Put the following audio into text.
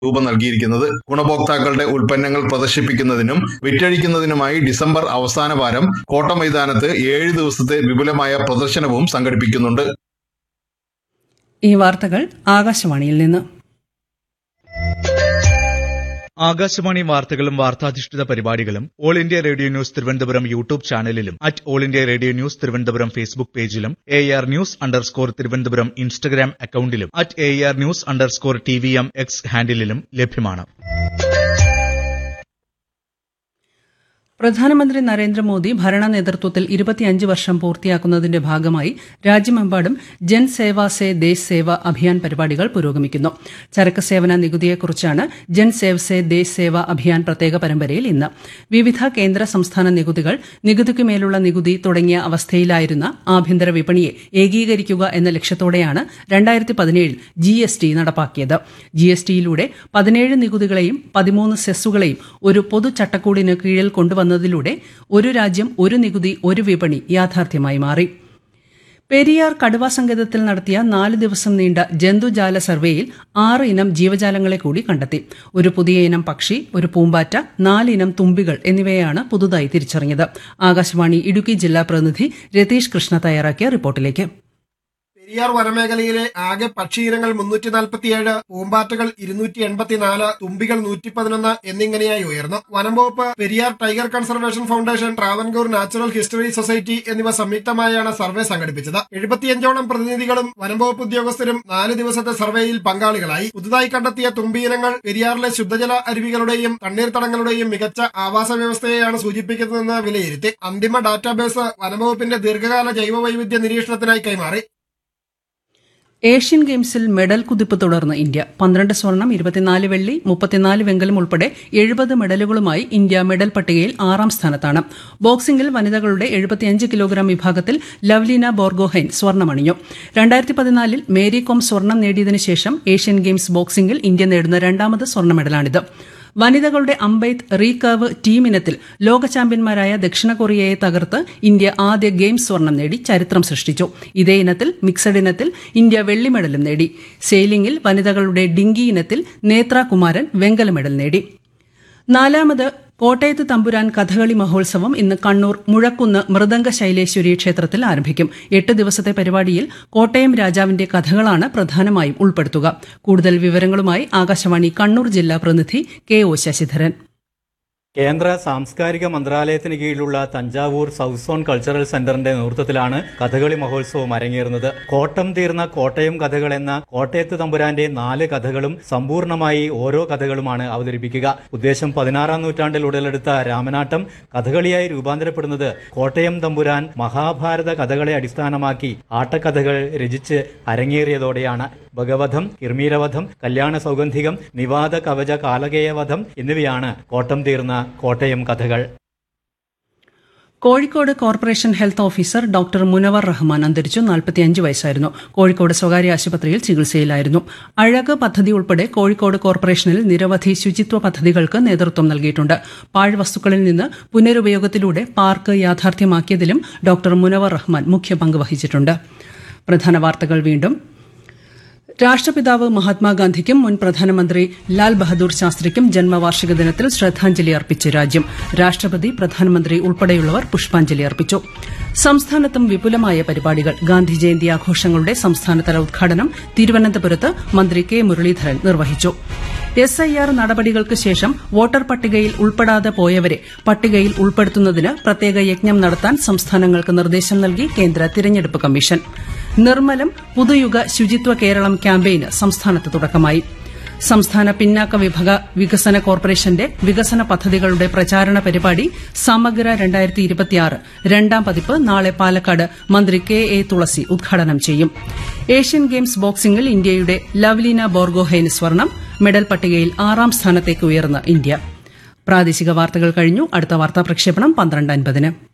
രൂപം നൽകിയിരിക്കുന്നത് ഗുണഭോക്താക്കളുടെ ഉൽപ്പന്നങ്ങൾ പ്രദർശിപ്പിക്കുന്നതിനും വിറ്റഴിക്കുന്നതിനുമായി ഡിസംബർ അവസാന വാരം കോട്ട മൈതാനത്ത് ഏഴ് ദിവസത്തെ വിപുലമായ പ്രദർശനവും സംഘടിപ്പിക്കുന്നുണ്ട് ഈ വാർത്തകൾ ആകാശവാണിയിൽ നിന്ന് ആകാശവാണി വാർത്തകളും വാർത്താധിഷ്ഠിത പരിപാടികളും all India radio news Thiruvananthapuram YouTube ചാനലിലും at all India radio news Thiruvananthapuram Facebook പേജിലും A R news underscore Thiruvananthapuram Instagram അക്കൌണ്ടിലും at A R news underscore T V M X ഹാൻഡിലും ലഭ്യമാണ് പ്രധാനമന്ത്രി നരേന്ദ്രമോദി ഭരണ നേതൃത്വത്തിൽ ഇരുപത്തിയഞ്ച് വർഷം പൂർത്തിയാക്കുന്നതിന്റെ ഭാഗമായി രാജ്യമെമ്പാടും ജൻ സേവാ സേ ദേശ് സേവ അഭിയാൻ പരിപാടികൾ പുരോഗമിക്കുന്നു ചരക്ക് സേവന നികുതിയെക്കുറിച്ചാണ് ജൻ സേവ് സേ ദേശ് സേവ അഭിയാൻ പ്രത്യേക പരമ്പരയിൽ ഇന്ന് വിവിധ കേന്ദ്ര സംസ്ഥാന നികുതികൾ നികുതിക്കുമേലുള്ള നികുതി തുടങ്ങിയ അവസ്ഥയിലായിരുന്ന ആഭ്യന്തര വിപണിയെ ഏകീകരിക്കുക എന്ന ലക്ഷ്യത്തോടെയാണ് രണ്ടായിരത്തി പതിനേഴിൽ ജി എസ് ടി നടപ്പാക്കിയത് ജി എസ് ടിയിലൂടെ പതിനേഴ് നികുതികളെയും പതിമൂന്ന് സെസ്സുകളെയും ഒരു പൊതു ചട്ടക്കൂടിന് കീഴിൽ കൊണ്ടുവന്നതിലൂടെ ഒരു രാജ്യം ഒരു നികുതി ഒരു വിപണി യാഥാർത്ഥ്യമായി മാറി പെരിയാർ കടുവ സങ്കേതത്തിൽ നടത്തിയ നാല് ദിവസം നീണ്ട ജന്തുജാല സർവേയിൽ ആറ് ഇനം ജീവജാലങ്ങളെ കൂടി കണ്ടെത്തി ഒരു പുതിയ ഇനം പക്ഷി ഒരു പൂമ്പാറ്റ നാല് ഇനം തുമ്പികൾ എന്നിവയാണ് പുതുതായി തിരിച്ചറിഞ്ഞത് ആകാശവാണി ഇടുക്കി ജില്ലാ പ്രതിനിധി രതീഷ് കൃഷ്ണ തയ്യാറാക്കിയ റിപ്പോർട്ടിലേക്ക് പെരിയാർ വനമേഖലയിലെ ആകെ പക്ഷിയിനങ്ങൾ മുന്നൂറ്റി നാൽപ്പത്തിയേഴ് പൂമ്പാറ്റകൾ ഇരുന്നൂറ്റി എൺപത്തിനാല് തുമ്പികൾ നൂറ്റി പതിനൊന്ന് എന്നിങ്ങനെയായി ഉയർന്നു വനം വകുപ്പ് Periyar tiger conservation foundation Travancore natural history society എന്നിവ സംയുക്തമായാണ് സർവേ സംഘടിപ്പിച്ചത് എഴുപത്തിയഞ്ചോളം പ്രതിനിധികളും വനം വകുപ്പ് ഉദ്യോഗസ്ഥരും നാല് ദിവസത്തെ സർവേയിൽ പങ്കാളികളായി പുതുതായി കണ്ടെത്തിയ തുമ്പിയിനങ്ങൾ പെരിയാറിലെ ശുദ്ധജല അരുവികളുടെയും തണ്ണീർത്തടങ്ങളുടെയും മികച്ച ആവാസ വ്യവസ്ഥയെയാണ് സൂചിപ്പിക്കുന്നതെന്ന് വിലയിരുത്തി അന്തിമ ഡാറ്റാബേസ് വനംവകുപ്പിന്റെ ദീർഘകാല ജൈവവൈവിധ്യ നിരീക്ഷണത്തിനായി കൈമാറി ഏഷ്യൻ ഗെയിംസിൽ മെഡൽ കുതിപ്പ് തുടർന്ന് ഇന്ത്യ പന്ത്രണ്ട് സ്വർണം ഇരുപത്തിനാല് വെള്ളി മുപ്പത്തിനാല് വെങ്കലം ഉൾപ്പെടെ എഴുപത് മെഡലുകളുമായി ഇന്ത്യ മെഡൽ പട്ടികയിൽ ആറാം സ്ഥാനത്താണ് ബോക്സിംഗിൽ വനിതകളുടെ എഴുപത്തിയഞ്ച് കിലോഗ്രാം വിഭാഗത്തിൽ ലവ്ലീന ബോർഗോഹൈൻ സ്വർണ്ണമണിഞ്ഞു രണ്ടായിരത്തി പതിനാലിൽ മേരി കോം സ്വർണം നേടിയതിനു ശേഷം ഏഷ്യൻ ഗെയിംസ് ബോക്സിംഗിൽ ഇന്ത്യ നേടുന്ന രണ്ടാമത് സ്വർണ്ണ മെഡലാണിത് വനിതകളുടെ അമ്പെയ്ത്ത് റീകർവ് ടീം ഇനത്തിൽ ലോക ചാമ്പ്യന്മാരായ ദക്ഷിണ കൊറിയയെ തകർത്ത് ഇന്ത്യ ആദ്യ ഗെയിംസ് സ്വർണം നേടി ചരിത്രം സൃഷ്ടിച്ചു ഇതേ ഇനത്തിൽ മിക്സഡ് ഇനത്തിൽ ഇന്ത്യ വെള്ളി മെഡലും നേടി സെയിലിംഗിൽ വനിതകളുടെ ഡിങ്കി ഇനത്തിൽ നേത്ര കുമാരൻ വെങ്കല മെഡൽ നേടി നാലാമത് കോട്ടയത്ത് തമ്പുരാൻ കഥകളി മഹോത്സവം ഇന്ന് കണ്ണൂർ മുഴക്കുന്ന് മൃദംഗ ശൈലേശ്വരി ക്ഷേത്രത്തിൽ ആരംഭിക്കും എട്ട് ദിവസത്തെ പരിപാടിയിൽ കോട്ടയം രാജാവിന്റെ കഥകളാണ് പ്രധാനമായും ഉൾപ്പെടുത്തുക കൂടുതൽ വിവരങ്ങളുമായി ആകാശവാണി കണ്ണൂർ ജില്ലാ പ്രതിനിധി കെ ഒ ശശിധരൻ കേന്ദ്ര സാംസ്കാരിക മന്ത്രാലയത്തിന് കീഴിലുള്ള തഞ്ചാവൂർ സൗത്ത് സോൺ കൾച്ചറൽ സെന്ററിന്റെ നേതൃത്വത്തിലാണ് കഥകളി മഹോത്സവം അരങ്ങേറുന്നത് കോട്ടം തീർന്ന കോട്ടയം കഥകൾ എന്ന കോട്ടയത്ത് തമ്പുരാന്റെ നാല് കഥകളും സമ്പൂർണമായി ഓരോ കഥകളുമാണ് അവതരിപ്പിക്കുക ഉദ്ദേശം പതിനാറാം നൂറ്റാണ്ടിൽ ഉടലെടുത്ത രാമനാട്ടം കഥകളിയായി രൂപാന്തരപ്പെടുന്നത് കോട്ടയം തമ്പുരാൻ മഹാഭാരത കഥകളെ അടിസ്ഥാനമാക്കി ആട്ടക്കഥകൾ രചിച്ച് അരങ്ങേറിയതോടെയാണ് ഭഗവധം കിർമീരവധം കല്യാണ സൗഗന്ധികം നിവാദ കവച കാലകേയവധം എന്നിവയാണ് കോട്ടം തീർന്ന കോട്ടയം കഥകൾ Kozhikode corporation health officer doctor Munavar Rahman അന്തരിച്ചു നാൽപ്പത്തിയഞ്ച് വയസ്സായിരുന്നു കോഴിക്കോട് സ്വകാര്യ ആശുപത്രിയിൽ ചികിത്സയിലായിരുന്നു അഴക് പദ്ധതി ഉൾപ്പെടെ കോഴിക്കോട് കോർപ്പറേഷനിൽ നിരവധി ശുചിത്വ പദ്ധതികൾക്ക് നേതൃത്വം നൽകിയിട്ടുണ്ട് പാഴ്വസ്തുക്കളിൽ നിന്ന് പുനരുപയോഗത്തിലൂടെ പാർക്ക് യാഥാർത്ഥ്യമാക്കിയതിലും ഡോക്ടർ മുനവർ റഹ്മാൻ മുഖ്യ പങ്ക് വഹിച്ചിട്ടുണ്ട് പ്രധാന വാർത്തകൾ വീണ്ടും രാഷ്ട്രപിതാവ് മഹാത്മാഗാന്ധിക്കും മുൻ പ്രധാനമന്ത്രി ലാൽ ബഹദൂർ ശാസ്ത്രിക്കും ജന്മവാർഷിക ദിനത്തിൽ ശ്രദ്ധാഞ്ജലി അർപ്പിച്ച് രാജ്യം രാഷ്ട്രപതി പ്രധാനമന്ത്രി ഉൾപ്പെടെയുള്ളവർ പുഷ്പാഞ്ജലി അർപ്പിച്ചു സംസ്ഥാനത്തും വിപുലമായ പരിപാടികൾ ഗാന്ധി ജയന്തി ആഘോഷങ്ങളുടെ സംസ്ഥാനതല ഉദ്ഘാടനം തിരുവനന്തപുരത്ത് മന്ത്രി കെ മുരളീധരൻ നിർവഹിച്ചു എസ് ഐ ആർ നടപടികൾക്ക് ശേഷം വോട്ടർ പട്ടികയിൽ ഉൾപ്പെടാതെ പോയവരെ പട്ടികയിൽ ഉൾപ്പെടുത്തുന്നതിന് പ്രത്യേക യജ്ഞം നടത്താൻ സംസ്ഥാനങ്ങൾക്ക് നിർദ്ദേശം നൽകി കേന്ദ്ര തിരഞ്ഞെടുപ്പ് കമ്മീഷൻ നിർമ്മലം പുതുയുഗ ശുചിത്വ കേരളം ക്യാമ്പയിന് സംസ്ഥാനത്ത് തുടക്കമായി സംസ്ഥാന പിന്നാക്ക വിഭാഗ വികസന കോർപ്പറേഷന്റെ വികസന പദ്ധതികളുടെ പ്രചാരണ പരിപാടി സമഗ്ര രണ്ടായിരത്തി ഇരുപത്തിയാറ് രണ്ടാം പതിപ്പ് നാളെ പാലക്കാട് മന്ത്രി കെ എ തുളസി ഉദ്ഘാടനം ചെയ്യും ഏഷ്യൻ ഗെയിംസ് ബോക്സിംഗിൽ ഇന്ത്യയുടെ ലവ്ലീന ബോർഗോഹൈന് സ്വർണം മെഡൽ പട്ടികയിൽ ആറാം സ്ഥാനത്തേക്ക് ഉയർന്ന ഇന്ത്യ പ്രാദേശിക വാർത്തകൾ കഴിഞ്ഞു അടുത്ത വാർത്താ പ്രക്ഷേപണം പന്ത്രണ്ട് അൻപതിന്